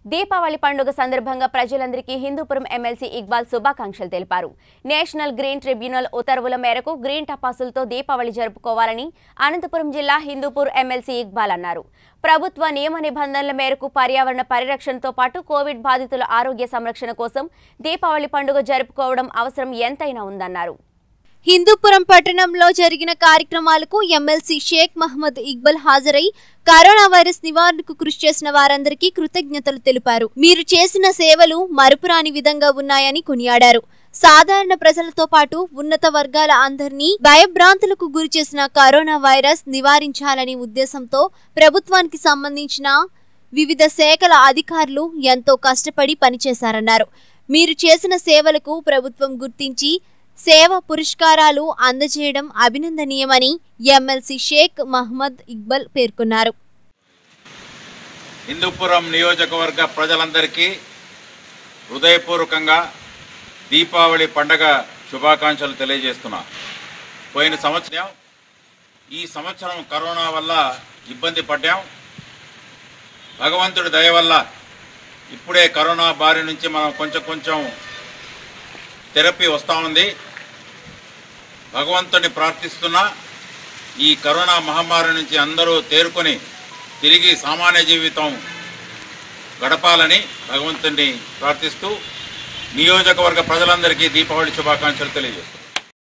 దీపావళి పండుగ సందర్భంగా ప్రజలందరికీ హిందూపురం ఎమ్మెల్సీ ఇక్బాల్ శుభాకాంక్షలు తెలిపారు నేషనల్ గ్రీన్ ట్రిబ్యునల్ ఉత్తర్వుల మేరకు గ్రీన్ టపాసులతో దీపావళి జరుపుకోవాలని అనంతపురం జిల్లా హిందూపూర్ ఎమ్మెల్సీ ఇక్బాల్ అన్నారు ప్రభుత్వ నియమ నిబంధనల మేరకు పర్యావరణ పరిరక్షణతో పాటు కోవిడ్ బాధితుల ఆరోగ్య సంరక్షణ కోసం దీపావళి పండుగ జరుపుకోవడం అవసరం ఎంతైనా ఉందన్నారు హిందూపురం పట్టణంలో జరిగిన కార్యక్రమాలకు ఎమ్మెల్సీ షేక్ మహమ్మద్ ఇక్బల్ హాజరై కరోనా వైరస్ నివారణకు కృషి చేసిన వారందరికీ కృతజ్ఞతలు తెలిపారు మీరు చేసిన సేవలు మరుపురాని విధంగా ఉన్నాయని కొనియాడారు సాధారణ ప్రజలతో పాటు ఉన్నత వర్గాల అందరినీ భయభ్రాంతులకు గురి చేసిన కరోనా వైరస్ నివారించాలని ఉద్దేశంతో ప్రభుత్వానికి సంబంధించిన వివిధ శాఖల అధికారులు ఎంతో కష్టపడి పనిచేశారన్నారు మీరు చేసిన సేవలకు ప్రభుత్వం గుర్తించి సేవ పురస్కారాలు అందజేయడం అభినందనీయమని ఎమ్మెల్సీ షేక్ మహమ్మద్ ఇక్బల్ పేర్కొన్నారు హిందూపురం నియోజకవర్గ ప్రజలందరికీ హృదయపూర్వకంగా దీపావళి పండగ శుభాకాంక్షలు తెలియజేస్తున్నా పోయిన సంవత్సరం ఈ సంవత్సరం కరోనా వల్ల ఇబ్బంది పడ్డాం భగవంతుడి దయ వల్ల ఇప్పుడే కరోనా బారి నుంచి మనం కొంచెం కొంచెం థెరపీ వస్తూ ఉంది భగవంతుని ప్రార్థిస్తున్నా ఈ కరోనా మహమ్మారి నుంచి అందరూ తేరుకొని తిరిగి సామాన్య జీవితం గడపాలని భగవంతుని ప్రార్థిస్తూ నియోజకవర్గ ప్రజలందరికీ దీపావళి శుభాకాంక్షలు తెలియజేస్తున్నాను